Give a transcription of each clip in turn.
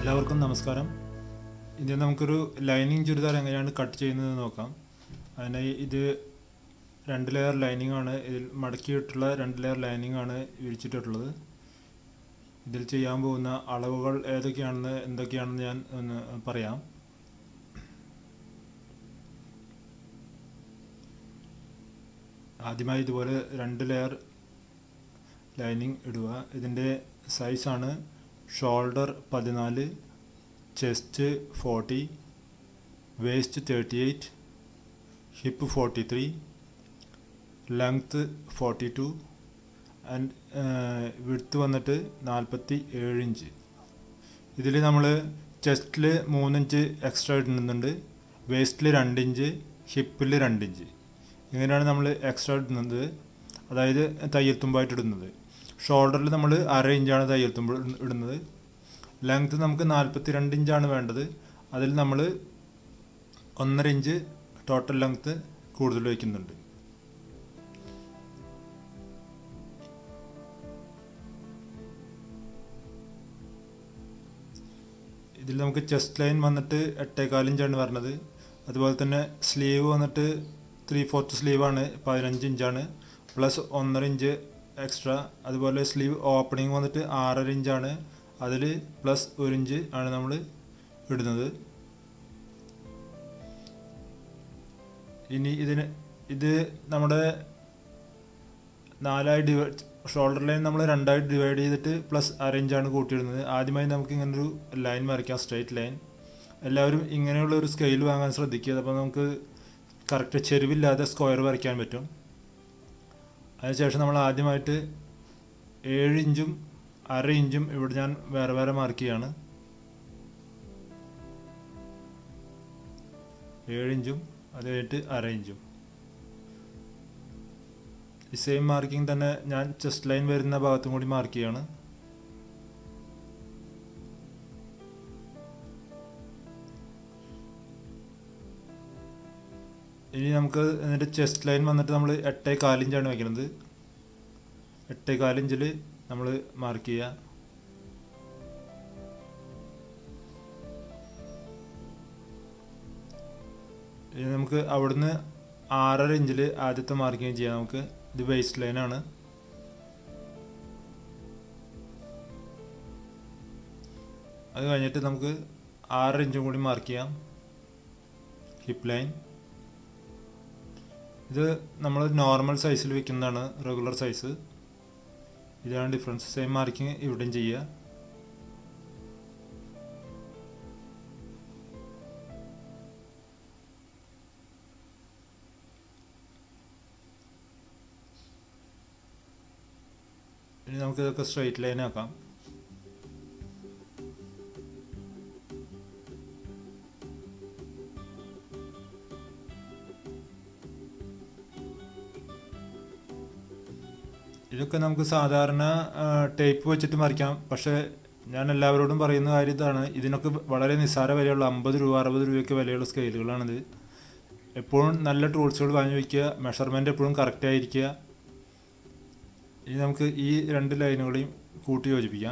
എല്ലാവർക്കും നമസ്കാരം ഇത് നമുക്കൊരു ലൈനിങ് ചുരിദാർ എങ്ങനെയാണ് കട്ട് ചെയ്യുന്നത് നോക്കാം അതിനായി ഇത് രണ്ട് ലെയർ ലൈനിങ് ആണ് ഇതിൽ മടക്കിയിട്ടുള്ള രണ്ട് ലെയർ ലൈനിങ് ആണ് വിരിച്ചിട്ടുള്ളത് ഇതിൽ ചെയ്യാൻ പോകുന്ന അളവുകൾ ഏതൊക്കെയാണെന്ന് എന്തൊക്കെയാണെന്ന് ഞാൻ ഒന്ന് പറയാം ആദ്യമായി ഇതുപോലെ രണ്ട് ലെയർ ലൈനിങ് ഇടുക ഇതിൻ്റെ സൈസാണ് ഷോൾഡർ പതിനാല് chest forty waist thirty eight hip forty three length forty two and വിടുത്ത് വന്നിട്ട് നാൽപ്പത്തി ഏഴ് ഇഞ്ച് ഇതിൽ നമ്മൾ ചെസ്റ്റിൽ മൂന്നിഞ്ച് എക്സ്ട്രാ ഇടുന്നുണ്ട് വേസ്റ്റിൽ രണ്ട് ഇഞ്ച് ഹിപ്പിൽ രണ്ട് ഇഞ്ച് ഇങ്ങനെയാണ് നമ്മൾ എക്സ്ട്രാ ഇടുന്നത് അതായത് തയ്യൽ തുമ്പായിട്ട് ഇടുന്നത് ഷോൾഡറിൽ നമ്മൾ അര ഇഞ്ചാണ് തയ്യൽ തുമ്പ് ഇടുന്നത് ലെങ്ത്ത് നമുക്ക് നാൽപ്പത്തി രണ്ട് ഇഞ്ചാണ് വേണ്ടത് അതിൽ നമ്മൾ ഒന്നര ഇഞ്ച് ടോട്ടൽ ലെങ്ത്ത് കൂടുതൽ വയ്ക്കുന്നുണ്ട് ഇതിൽ നമുക്ക് ചെസ്റ്റ് ലൈൻ വന്നിട്ട് എട്ടേകാൽ ഇഞ്ചാണ് പറഞ്ഞത് അതുപോലെ തന്നെ സ്ലീവ് വന്നിട്ട് ത്രീ ഫോർത്ത് സ്ലീവാണ് പതിനഞ്ച് ഇഞ്ചാണ് പ്ലസ് ഒന്നര ഇഞ്ച് എക്സ്ട്രാ അതുപോലെ സ്ലീവ് ഓപ്പണിംഗ് വന്നിട്ട് ആറര ഇഞ്ചാണ് അതിൽ പ്ലസ് ഒരു ഇഞ്ച് ആണ് നമ്മൾ ഇടുന്നത് ഇനി ഇതിന് ഇത് നമ്മുടെ നാലായി ഡിവൈഡ് ഷോൾഡർ ലൈൻ നമ്മൾ രണ്ടായി ഡിവൈഡ് ചെയ്തിട്ട് പ്ലസ് അര ഇഞ്ചാണ് കൂട്ടിയിടുന്നത് ആദ്യമായി നമുക്ക് ഇങ്ങനൊരു ലൈൻ വരയ്ക്കാം സ്ട്രൈറ്റ് ലൈൻ എല്ലാവരും ഇങ്ങനെയുള്ള ഒരു സ്കെയിൽ വാങ്ങാൻ ശ്രദ്ധിക്കുക അപ്പോൾ നമുക്ക് കറക്റ്റ് ചെരുവില്ലാതെ സ്ക്വയർ വരയ്ക്കാൻ പറ്റും അതിനുശേഷം നമ്മൾ ആദ്യമായിട്ട് ഏഴ് ഇഞ്ചും അര ഇഞ്ചും ഇവിടെ ഞാൻ വേറെ വേറെ മാർക്ക് ചെയ്യാണ് ഏഴ് ഇഞ്ചും അത് കഴിഞ്ഞിട്ട് അര ഇഞ്ചും ഈ സെയിം മാർക്കിംഗ് തന്നെ ഞാൻ ചെസ്റ്റ് ലൈൻ വരുന്ന ഭാഗത്തും കൂടി മാർക്ക് ചെയ്യാണ് ഇനി നമുക്ക് എന്നിട്ട് ചെസ്റ്റ് ലൈൻ വന്നിട്ട് നമ്മൾ എട്ടേ കാലിഞ്ചാണ് വയ്ക്കുന്നത് എട്ടേ കാലിഞ്ചിൽ നമ്മൾ മാർക്ക് ചെയ്യുക ഇനി നമുക്ക് അവിടുന്ന് ആറര ഇഞ്ചിൽ ആദ്യത്തെ മാർക്കിങ് ചെയ്യാം നമുക്ക് ഇത് വേസ്റ്റ് ലൈനാണ് അത് കഴിഞ്ഞിട്ട് നമുക്ക് ആറര ഇഞ്ചും കൂടി മാർക്ക് ചെയ്യാം ഹിപ്പ് ലൈൻ ഇത് നമ്മൾ നോർമൽ സൈസിൽ വെക്കുന്നതാണ് റെഗുലർ സൈസ് ഇതാണ് ഡിഫറൻസ് സെയിം മാർക്കിങ് ഇവിടെയും ചെയ്യുക ഇനി നമുക്ക് ഇതൊക്കെ സ്ട്രെയിറ്റ് ലൈൻ ആക്കാം ഇതൊക്കെ നമുക്ക് സാധാരണ ടേപ്പ് വെച്ചിട്ട് മറിക്കാം പക്ഷേ ഞാൻ എല്ലാവരോടും പറയുന്ന കാര്യം ഇതാണ് ഇതിനൊക്കെ വളരെ നിസ്സാര വിലയുള്ള അമ്പത് രൂപ അറുപത് രൂപയൊക്കെ വിലയുള്ള സ്കെയിലുകളാണിത് എപ്പോഴും നല്ല ടൂൾസുകൾ വാങ്ങി വയ്ക്കുക മെഷർമെൻറ്റ് എപ്പോഴും കറക്റ്റ് ആയിരിക്കുക ഇനി നമുക്ക് ഈ രണ്ട് ലൈനുകളെയും കൂട്ടി യോജിപ്പിക്കാം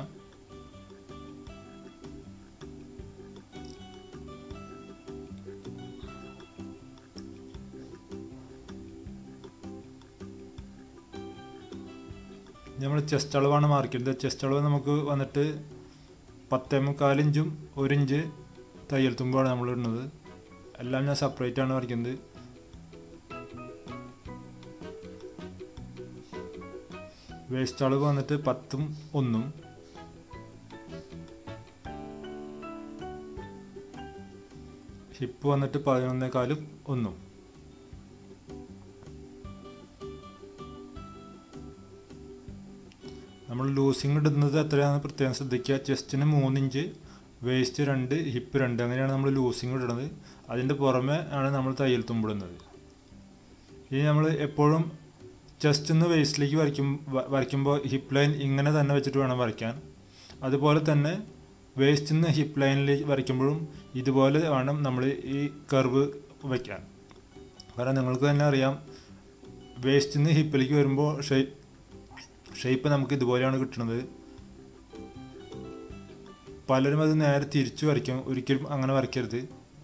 നമ്മൾ ചെസ്റ്റ് അളവാണ് മാർക്ക് ചെയ്യുന്നത് ചെസ്റ്റ് അളവ് നമുക്ക് വന്നിട്ട് പത്തേ മുക്കാലിഞ്ചും ഒരു ഇഞ്ച് തയ്യൽ തുമ്പാണ് നമ്മൾ ഇടുന്നത് എല്ലാം ഞാൻ സെപ്പറേറ്റ് ആണ് വരയ്ക്കുന്നത് വേസ്റ്റ് അളവ് വന്നിട്ട് പത്തും ഒന്നും ഹിപ്പ് വന്നിട്ട് പതിനൊന്നേക്കാലും ഒന്നും നമ്മൾ ലൂസിങ് ഇടുന്നത് എത്രയാണെന്ന് പ്രത്യേകം ശ്രദ്ധിക്കുക ചെസ്റ്റിന് മൂന്നിഞ്ച് വേസ്റ്റ് രണ്ട് ഹിപ്പ് രണ്ട് അങ്ങനെയാണ് നമ്മൾ ലൂസിങ് ഇടുന്നത് അതിൻ്റെ പുറമെ ആണ് നമ്മൾ തയ്യൽ തുമ്പിടുന്നത് ഇനി നമ്മൾ എപ്പോഴും ചെസ്റ്റ് നിന്ന് വേസ്റ്റിലേക്ക് വരയ്ക്കും വരയ്ക്കുമ്പോൾ ഹിപ്പ് ലൈൻ ഇങ്ങനെ തന്നെ വെച്ചിട്ട് വേണം വരയ്ക്കാൻ അതുപോലെ തന്നെ വേസ്റ്റ് നിന്ന് ഹിപ്പ് ലൈനിലേക്ക് വരയ്ക്കുമ്പോഴും ഇതുപോലെ വേണം നമ്മൾ ഈ കർവ് വയ്ക്കാൻ കാരണം നിങ്ങൾക്ക് തന്നെ അറിയാം വേസ്റ്റ് നിന്ന് ഹിപ്പിലേക്ക് വരുമ്പോൾ ഷേപ്പ് ഷേപ്പ് നമുക്ക് ഇതുപോലെയാണ് കിട്ടുന്നത് പലരും അത് നേരെ തിരിച്ചു വരയ്ക്കും ഒരിക്കലും അങ്ങനെ വരയ്ക്കരുത്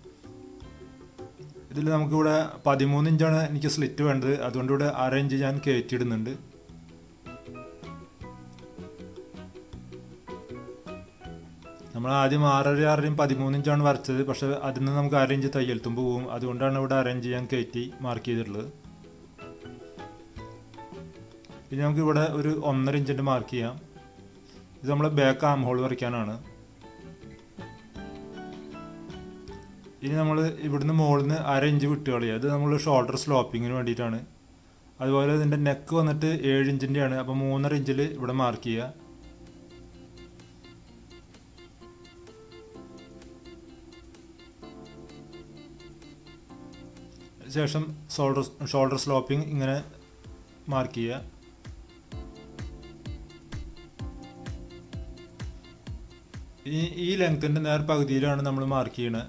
ഇതിൽ നമുക്കിവിടെ പതിമൂന്ന് ഇഞ്ചാണ് എനിക്ക് സ്ലിറ്റ് വേണ്ടത് അതുകൊണ്ട് ഇവിടെ അര ഇഞ്ച് ഞാൻ കയറ്റിയിടുന്നുണ്ട് നമ്മൾ ആദ്യം ആറര ആറരയും പതിമൂന്ന് ഇഞ്ചാണ് വരച്ചത് പക്ഷെ അതിൽ നിന്ന് നമുക്ക് അര ഇഞ്ച് തയ്യൽ തുമ്പ് പോകും അതുകൊണ്ടാണ് ഇവിടെ അര ഇഞ്ച് ഞാൻ കയറ്റി മാർക്ക് ചെയ്തിട്ടുള്ളത് പിന്നെ നമുക്ക് ഇവിടെ ഒരു ഒന്നര ഇഞ്ചിൻ്റെ മാർക്ക് ചെയ്യാം ഇത് നമ്മൾ ബാക്ക് ആം ഹോൾ വരയ്ക്കാനാണ് ഇനി നമ്മൾ ഇവിടുന്ന് മുകളിൽ നിന്ന് അര ഇഞ്ച് വിട്ട് കളയുക അത് നമ്മൾ ഷോൾഡർ സ്ലോപ്പിങ്ങിന് വേണ്ടിയിട്ടാണ് അതുപോലെ ഇതിൻ്റെ നെക്ക് വന്നിട്ട് ഏഴ് ഇഞ്ചിൻ്റെയാണ് അപ്പോൾ മൂന്നര ഇഞ്ചിൽ ഇവിടെ മാർക്ക് ചെയ്യുക ശേഷം ഷോൾഡർ ഷോൾഡർ സ്ലോപ്പിംഗ് ഇങ്ങനെ മാർക്ക് ചെയ്യുക ഈ ഈ ലെങ്ത്തിൻ്റെ നേർ പകുതിയിലാണ് നമ്മൾ മാർക്ക് ചെയ്യണത്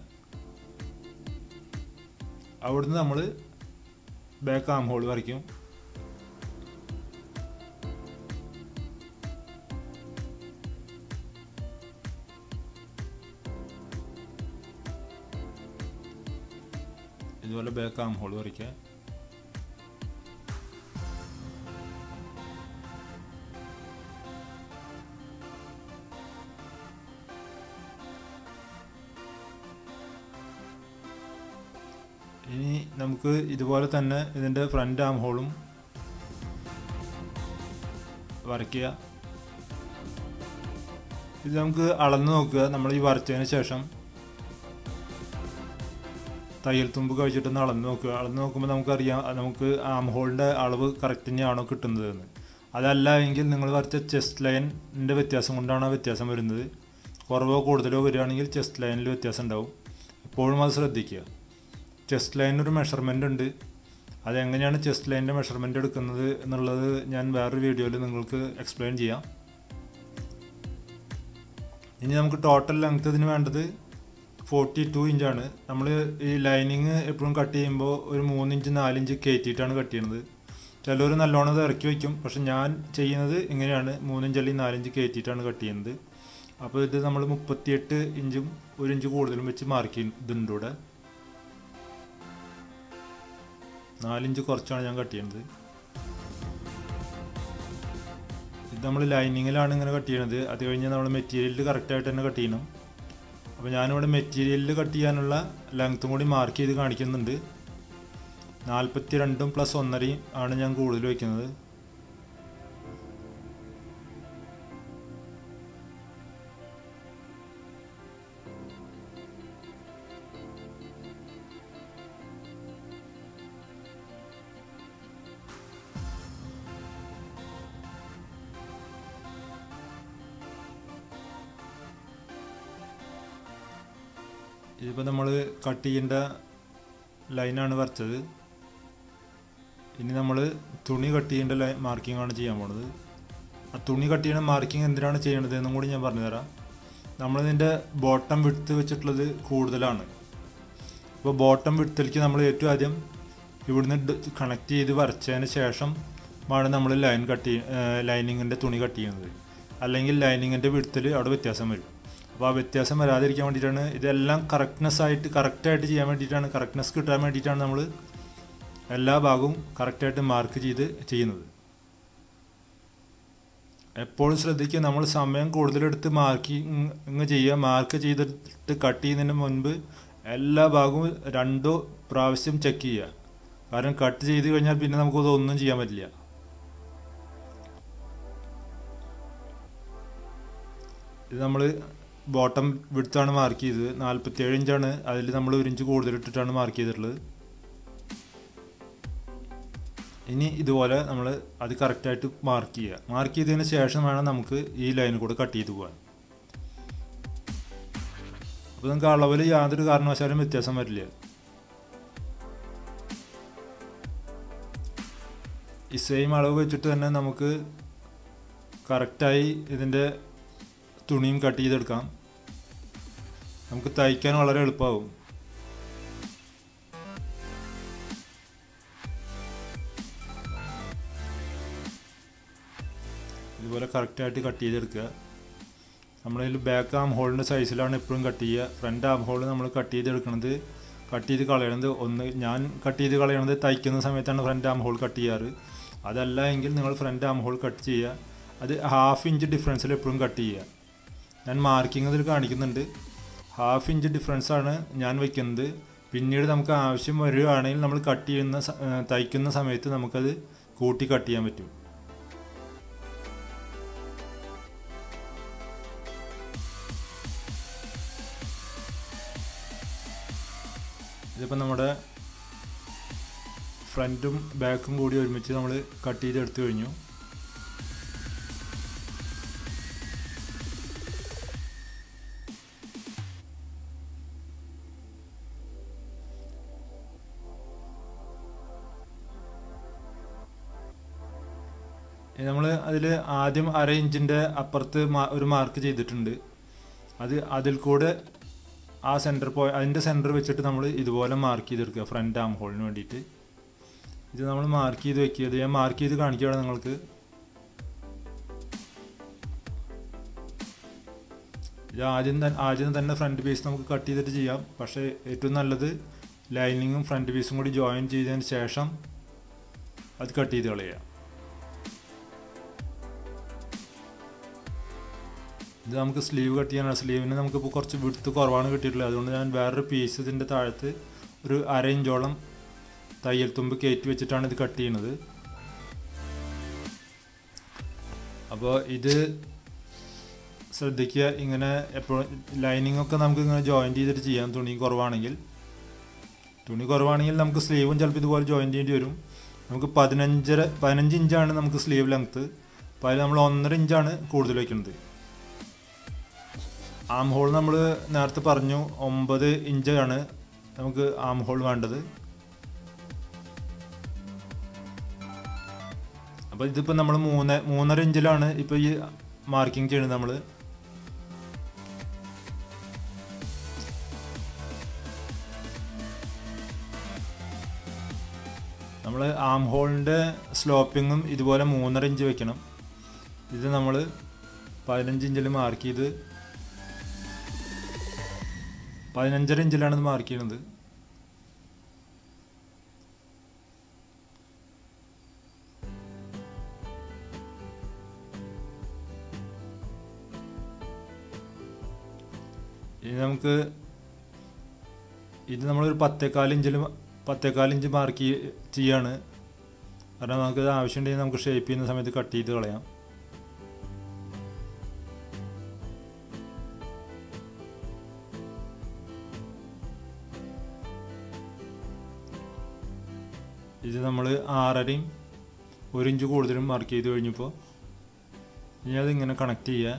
അവിടുന്ന് നമ്മൾ ബാക്ക് ആം ഹോൾ വരയ്ക്കും ഇതുപോലെ ബാക്ക് ആം ഹോൾ വരയ്ക്കുക ഇനി നമുക്ക് ഇതുപോലെ തന്നെ ഇതിൻ്റെ ഫ്രണ്ട് ആം ഹോളും വരയ്ക്കുക ഇത് നമുക്ക് അളന്ന് നോക്കുക നമ്മൾ ഈ വരച്ചതിന് ശേഷം തയ്യൽ തുമ്പ് കഴിച്ചിട്ടൊന്ന് അളന്ന് നോക്കുക അളന്ന് നോക്കുമ്പോൾ നമുക്കറിയാം നമുക്ക് ആം ഹോളിൻ്റെ അളവ് കറക്റ്റ് തന്നെയാണോ കിട്ടുന്നത് എന്ന് അതല്ല എങ്കിൽ നിങ്ങൾ വരച്ച ചെസ്റ്റ് ലൈനിൻ്റെ വ്യത്യാസം കൊണ്ടാണ് ആ വ്യത്യാസം വരുന്നത് കുറവോ കൂടുതലോ വരികയാണെങ്കിൽ ചെസ്റ്റ് ലൈനിൽ വ്യത്യാസം ഉണ്ടാവും എപ്പോഴും അത് ശ്രദ്ധിക്കുക ചെസ്റ്റ് ലൈനിനൊരു മെഷർമെൻ്റ് ഉണ്ട് അതെങ്ങനെയാണ് ചെസ്റ്റ് ലൈനിൻ്റെ മെഷർമെൻ്റ് എടുക്കുന്നത് എന്നുള്ളത് ഞാൻ വേറൊരു വീഡിയോയിൽ നിങ്ങൾക്ക് എക്സ്പ്ലെയിൻ ചെയ്യാം ഇനി നമുക്ക് ടോട്ടൽ ലെങ്ത് ഇതിന് വേണ്ടത് ഫോർട്ടി ടു ഇഞ്ചാണ് നമ്മൾ ഈ ലൈനിങ് എപ്പോഴും കട്ട് ചെയ്യുമ്പോൾ ഒരു മൂന്നിഞ്ച് നാലിഞ്ച് കയറ്റിയിട്ടാണ് കട്ട് ചെയ്യുന്നത് ചിലർ നല്ലോണം ഇത് ഇറക്കി വയ്ക്കും പക്ഷെ ഞാൻ ചെയ്യുന്നത് ഇങ്ങനെയാണ് മൂന്നിഞ്ച് അല്ലെങ്കിൽ നാലിഞ്ച് കയറ്റിയിട്ടാണ് കട്ട് ചെയ്യുന്നത് അപ്പോൾ ഇത് നമ്മൾ മുപ്പത്തിയെട്ട് ഇഞ്ചും ഒരു ഇഞ്ച് കൂടുതലും വെച്ച് മാർക്ക് ചെയ്യുന്നുണ്ട് ഇവിടെ നാലിഞ്ച് കുറച്ചാണ് ഞാൻ കട്ട് ചെയ്യുന്നത് ഇത് നമ്മൾ ലൈനിങ്ങിലാണ് ഇങ്ങനെ കട്ട് ചെയ്യണത് അത് കഴിഞ്ഞ് നമ്മൾ മെറ്റീരിയലിൽ കറക്റ്റായിട്ട് തന്നെ കട്ട് ചെയ്യണം അപ്പോൾ ഞാനിവിടെ മെറ്റീരിയലിൽ കട്ട് ചെയ്യാനുള്ള ലെങ്ത്തും കൂടി മാർക്ക് ചെയ്ത് കാണിക്കുന്നുണ്ട് നാൽപ്പത്തി രണ്ടും പ്ലസ് ഒന്നരയും ആണ് ഞാൻ കൂടുതൽ വയ്ക്കുന്നത് ഇതിപ്പോൾ നമ്മൾ കട്ട് ചെയ്യേണ്ട ലൈനാണ് വരച്ചത് ഇനി നമ്മൾ തുണി കട്ട് ചെയ്യേണ്ട ലൈൻ മാർക്കിംഗ് ആണ് ചെയ്യാൻ പോണത് ആ തുണി കട്ട് ചെയ്യണ മാർക്കിംഗ് എന്തിനാണ് ചെയ്യണത് എന്നും കൂടി ഞാൻ പറഞ്ഞുതരാം നമ്മളിതിൻ്റെ ബോട്ടം വിടുത്ത് വെച്ചിട്ടുള്ളത് കൂടുതലാണ് അപ്പോൾ ബോട്ടം വിടുത്തിലേക്ക് നമ്മൾ ഏറ്റവും ആദ്യം ഇവിടുന്ന് കണക്ട് ചെയ്ത് വരച്ചതിന് ശേഷം ആണ് നമ്മൾ ലൈൻ കട്ട് ചെയ്യ ലൈനിങ്ങിൻ്റെ തുണി കട്ട് ചെയ്യുന്നത് അല്ലെങ്കിൽ ലൈനിങ്ങിൻ്റെ വിടുത്തിൽ അവിടെ വ്യത്യാസം വരും അപ്പോൾ ആ വ്യത്യാസം വരാതിരിക്കാൻ വേണ്ടിയിട്ടാണ് ഇതെല്ലാം കറക്റ്റ്നെസ് ആയിട്ട് കറക്റ്റായിട്ട് ചെയ്യാൻ വേണ്ടിയിട്ടാണ് കറക്റ്റ്നെസ് കിട്ടാൻ വേണ്ടിയിട്ടാണ് നമ്മൾ എല്ലാ ഭാഗവും കറക്റ്റായിട്ട് മാർക്ക് ചെയ്ത് ചെയ്യുന്നത് എപ്പോഴും ശ്രദ്ധിക്കുക നമ്മൾ സമയം കൂടുതലെടുത്ത് മാർക്കിങ് ചെയ്യുക മാർക്ക് ചെയ്തിട്ട് കട്ട് ചെയ്യുന്നതിന് മുൻപ് എല്ലാ ഭാഗവും രണ്ടോ പ്രാവശ്യം ചെക്ക് ചെയ്യുക കാരണം കട്ട് ചെയ്ത് കഴിഞ്ഞാൽ പിന്നെ നമുക്കത് ഒന്നും ചെയ്യാൻ പറ്റില്ല ഇത് നമ്മൾ ബോട്ടം വിടുത്താണ് മാർക്ക് ചെയ്തത് നാൽപ്പത്തിയേഴ് ഇഞ്ചാണ് അതിൽ നമ്മൾ ഒരു ഇഞ്ച് കൂടുതൽ ഇട്ടിട്ടാണ് മാർക്ക് ചെയ്തിട്ടുള്ളത് ഇനി ഇതുപോലെ നമ്മൾ അത് കറക്റ്റായിട്ട് മാർക്ക് ചെയ്യുക മാർക്ക് ചെയ്തതിന് ശേഷം വേണം നമുക്ക് ഈ ലൈൻ കൂടെ കട്ട് ചെയ്ത് പോകാൻ അപ്പോൾ നമുക്ക് അളവിൽ യാതൊരു കാരണവശാലും വ്യത്യാസം വരില്ല ഈ സെയിം അളവ് വെച്ചിട്ട് തന്നെ നമുക്ക് കറക്റ്റായി ഇതിൻ്റെ തുണിയും കട്ട് ചെയ്തെടുക്കാം നമുക്ക് തയ്ക്കാൻ വളരെ എളുപ്പമാകും ഇതുപോലെ കറക്റ്റായിട്ട് കട്ട് ചെയ്തെടുക്കുക നമ്മളതിൽ ബാക്ക് ആം ഹോളിൻ്റെ സൈസിലാണ് എപ്പോഴും കട്ട് ചെയ്യുക ഫ്രണ്ട് ആം ഹോൾ നമ്മൾ കട്ട് ചെയ്തെടുക്കുന്നത് കട്ട് ചെയ്ത് കളയണത് ഒന്ന് ഞാൻ കട്ട് ചെയ്ത് കളയണത് തയ്ക്കുന്ന സമയത്താണ് ഫ്രണ്ട് ആം ഹോൾ കട്ട് ചെയ്യാറ് അതല്ല എങ്കിൽ നിങ്ങൾ ഫ്രണ്ട് ആം ഹോൾ കട്ട് ചെയ്യുക അത് ഹാഫ് ഇഞ്ച് ഡിഫറൻസിൽ എപ്പോഴും കട്ട് ചെയ്യുക ഞാൻ മാർക്കിംഗ് അതിൽ കാണിക്കുന്നുണ്ട് ഹാഫ് ഇഞ്ച് ഡിഫറൻസ് ആണ് ഞാൻ വെക്കുന്നത് പിന്നീട് നമുക്ക് ആവശ്യം വരികയാണെങ്കിൽ നമ്മൾ കട്ട് ചെയ്യുന്ന സ- ഏർ തയ്ക്കുന്ന സമയത്ത് നമുക്കത് കൂട്ടി കട്ട് ചെയ്യാൻ പറ്റും ഇതിപ്പോൾ നമ്മുടെ ഫ്രണ്ടും ബാക്കും കൂടി ഒരുമിച്ച് നമ്മൾ കട്ട് ചെയ്ത് എടുത്തു കഴിഞ്ഞു നമ്മൾ അതിൽ ആദ്യം അര ഇഞ്ചിൻ്റെ അപ്പുറത്ത് മാ- ഒരു മാർക്ക് ചെയ്തിട്ടുണ്ട് അത് അതിൽ കൂടെ ആ സെൻറ്റർ പോയി അതിൻ്റെ സെൻറ്റർ വെച്ചിട്ട് നമ്മൾ ഇതുപോലെ മാർക്ക് ചെയ്തെടുക്കുക ഫ്രണ്ട് ആം ഹോളിന് വേണ്ടിയിട്ട് ഇത് നമ്മൾ മാർക്ക് ചെയ്ത് വെക്കിയത് ഞാൻ മാർക്ക് ചെയ്ത് കാണിക്കുകയാണ് നിങ്ങൾക്ക് ഇത് ആദ്യം തന്നെ ആദ്യം തന്നെ ഫ്രണ്ട് പീസ് നമുക്ക് കട്ട് ചെയ്തിട്ട് ചെയ്യാം പക്ഷേ ഏറ്റവും നല്ലത് ലൈനിങ്ങും ഫ്രണ്ട് പീസും കൂടി ജോയിൻ ചെയ്തതിന് ശേഷം അത് കട്ട് ചെയ്ത് കളയുക ഇത് നമുക്ക് സ്ലീവ് കട്ട് ചെയ്യാനാണ് സ്ലീവിന് നമുക്കിപ്പോൾ കുറച്ച് വിടുത്ത് കുറവാണ് കിട്ടിയിട്ടുള്ളത് അതുകൊണ്ട് ഞാൻ വേറൊരു പീസ് ഇതിൻ്റെ താഴത്ത് ഒരു അര ഇഞ്ചോളം തയ്യൽ തുമ്പ് കയറ്റി വെച്ചിട്ടാണ് ഇത് കട്ട് ചെയ്യുന്നത് അപ്പോൾ ഇത് ശ്രദ്ധിക്കുക ഇങ്ങനെ എപ്പോഴും ലൈനിങ് ഒക്കെ നമുക്ക് ഇങ്ങനെ ജോയിൻ ചെയ്തിട്ട് ചെയ്യാം തുണി കുറവാണെങ്കിൽ തുണി കുറവാണെങ്കിൽ നമുക്ക് സ്ലീവും ചിലപ്പോൾ ഇതുപോലെ ജോയിൻ ചെയ്യേണ്ടി വരും നമുക്ക് പതിനഞ്ചര പതിനഞ്ച് ഇഞ്ചാണ് നമുക്ക് സ്ലീവ് ലെങ്ത്ത് അപ്പോൾ അതിൽ നമ്മൾ ഒന്നര ഇഞ്ചാണ് കൂടുതൽ വയ്ക്കുന്നത് ആം ഹോൾ നമ്മൾ നേരത്തെ പറഞ്ഞു ഒമ്പത് ഇഞ്ചാണ് നമുക്ക് ആം ഹോൾ വേണ്ടത് അപ്പോൾ ഇതിപ്പോൾ നമ്മൾ മൂന്ന് മൂന്നര ഇഞ്ചിലാണ് ഇപ്പോൾ ഈ മാർക്കിംഗ് ചെയ്യുന്നത് നമ്മൾ നമ്മൾ ആം ഹോളിൻ്റെ സ്ലോപ്പിങ്ങും ഇതുപോലെ മൂന്നര ഇഞ്ച് വെക്കണം ഇത് നമ്മൾ പതിനഞ്ച് ഇഞ്ചിൽ മാർക്ക് ചെയ്ത് പതിനഞ്ചര ഇഞ്ചിലാണ് ഇത് മാർക്ക് ചെയ്യുന്നത് ഇനി നമുക്ക് ഇത് നമ്മളൊരു പത്തേക്കാൽ ഇഞ്ചിൽ പത്തേക്കാൽ ഇഞ്ച് മാർക്ക് ചെയ്യാണ് കാരണം നമുക്ക് ആവശ്യമുണ്ടെങ്കിൽ നമുക്ക് ഷേപ്പ് ചെയ്യുന്ന സമയത്ത് കട്ട് ചെയ്ത് കളയാം ഇത് നമ്മൾ ആറരയും ഒരു ഇഞ്ച് കൂടുതലും മാർക്ക് ചെയ്ത് കഴിഞ്ഞപ്പോൾ ഇനി അതിങ്ങനെ കണക്ട് ചെയ്യുക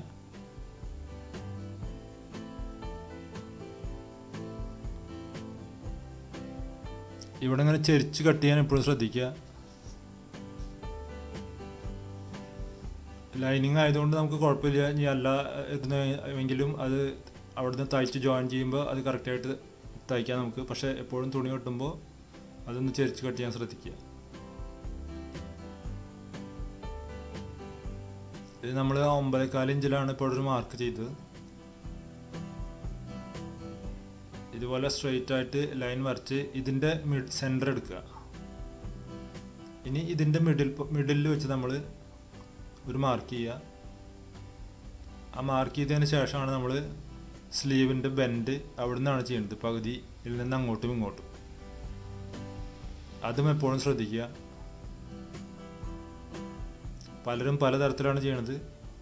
ഇവിടെ ഇങ്ങനെ ചെരിച്ച് കട്ട് ചെയ്യാൻ എപ്പോഴും ശ്രദ്ധിക്കുക ലൈനിങ് ആയതുകൊണ്ട് നമുക്ക് കുഴപ്പമില്ല ഇനി അല്ല എങ്കിലും അത് അവിടുന്ന് തയ്ച്ച് ജോയിൻ ചെയ്യുമ്പോൾ അത് കറക്റ്റായിട്ട് തയ്ക്കാം നമുക്ക് പക്ഷേ എപ്പോഴും തുണി കെട്ടുമ്പോൾ അതൊന്ന് ചെരിച്ച് കട്ട് ചെയ്യാൻ ശ്രദ്ധിക്കുക ഇത് നമ്മൾ ഒമ്പതേകാൽ ഇഞ്ചിലാണ് ഇപ്പോൾ ഒരു മാർക്ക് ചെയ്തത് ഇതുപോലെ സ്ട്രെയിറ്റ് ആയിട്ട് ലൈൻ വരച്ച് ഇതിൻ്റെ മിഡ് സെൻറ്റർ എടുക്കുക ഇനി ഇതിൻ്റെ മിഡിൽ മിഡിലിൽ വെച്ച് നമ്മൾ ഒരു മാർക്ക് ചെയ്യുക ആ മാർക്ക് ചെയ്തതിന് ശേഷമാണ് നമ്മൾ സ്ലീവിൻ്റെ ബെൻഡ് അവിടെ നിന്നാണ് ചെയ്യുന്നത് പകുതിയിൽ നിന്ന് അങ്ങോട്ടും ഇങ്ങോട്ടും അതും എപ്പോഴും ശ്രദ്ധിക്കുക പലരും പലതരത്തിലാണ് ചെയ്യണത്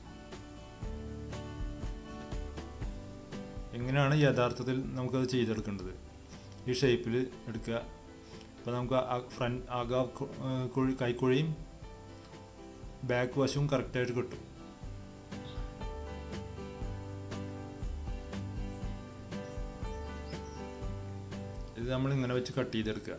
എങ്ങനെയാണ് യഥാർത്ഥത്തിൽ നമുക്കത് ചെയ്തെടുക്കേണ്ടത് ഈ ഷേപ്പിൽ എടുക്കുക അപ്പോൾ നമുക്ക് ആ ഫ്രണ്ട് ആകാ കുഴി കൈക്കുഴിയും ബാക്ക് വശവും കറക്റ്റായിട്ട് കിട്ടും ഇത് നമ്മൾ ഇങ്ങനെ വെച്ച് കട്ട് ചെയ്തെടുക്കുക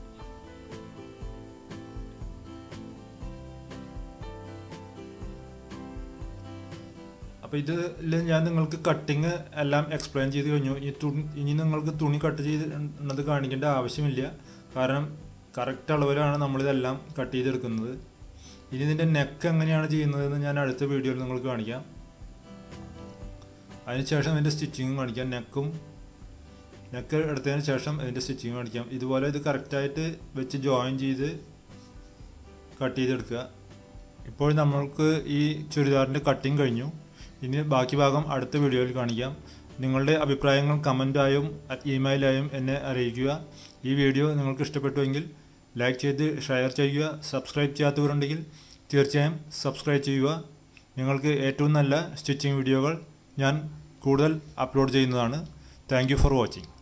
അപ്പോൾ ഇതിൽ ഞാൻ നിങ്ങൾക്ക് കട്ടിങ് എല്ലാം എക്സ്പ്ലെയിൻ ചെയ്ത് കഴിഞ്ഞു ഈ തുണി ഇനി നിങ്ങൾക്ക് തുണി കട്ട് ചെയ്ത് കാണിക്കേണ്ട ആവശ്യമില്ല കാരണം കറക്റ്റ് അളവിലാണ് നമ്മളിതെല്ലാം കട്ട് ചെയ്തെടുക്കുന്നത് ഇനി ഇതിൻ്റെ നെക്ക് എങ്ങനെയാണ് ചെയ്യുന്നതെന്ന് ഞാൻ അടുത്ത വീഡിയോയിൽ നിങ്ങൾക്ക് കാണിക്കാം അതിനുശേഷം ഇതിൻ്റെ സ്റ്റിച്ചിങ് കാണിക്കാം നെക്കും നെക്ക് എടുത്തതിന് ശേഷം ഇതിൻ്റെ സ്റ്റിച്ചിങ് കാണിക്കാം ഇതുപോലെ ഇത് കറക്റ്റായിട്ട് വെച്ച് ജോയിൻ ചെയ്ത് കട്ട് ചെയ്തെടുക്കുക ഇപ്പോൾ നമ്മൾക്ക് ഈ ചുരിദാറിൻ്റെ കട്ടിങ് കഴിഞ്ഞു ഇനി ബാക്കി ഭാഗം അടുത്ത വീഡിയോയിൽ കാണിക്കാം നിങ്ങളുടെ അഭിപ്രായങ്ങൾ കമൻറ്റായും ഇമെയിലായും എന്നെ അറിയിക്കുക ഈ വീഡിയോ നിങ്ങൾക്ക് ഇഷ്ടപ്പെട്ടുവെങ്കിൽ ലൈക്ക് ചെയ്ത് ഷെയർ ചെയ്യുക സബ്സ്ക്രൈബ് ചെയ്യാത്തവരുണ്ടെങ്കിൽ തീർച്ചയായും സബ്സ്ക്രൈബ് ചെയ്യുക നിങ്ങൾക്ക് ഏറ്റവും നല്ല സ്റ്റിച്ചിങ് വീഡിയോകൾ ഞാൻ കൂടുതൽ അപ്ലോഡ് ചെയ്യുന്നതാണ് താങ്ക് ഫോർ വാച്ചിങ്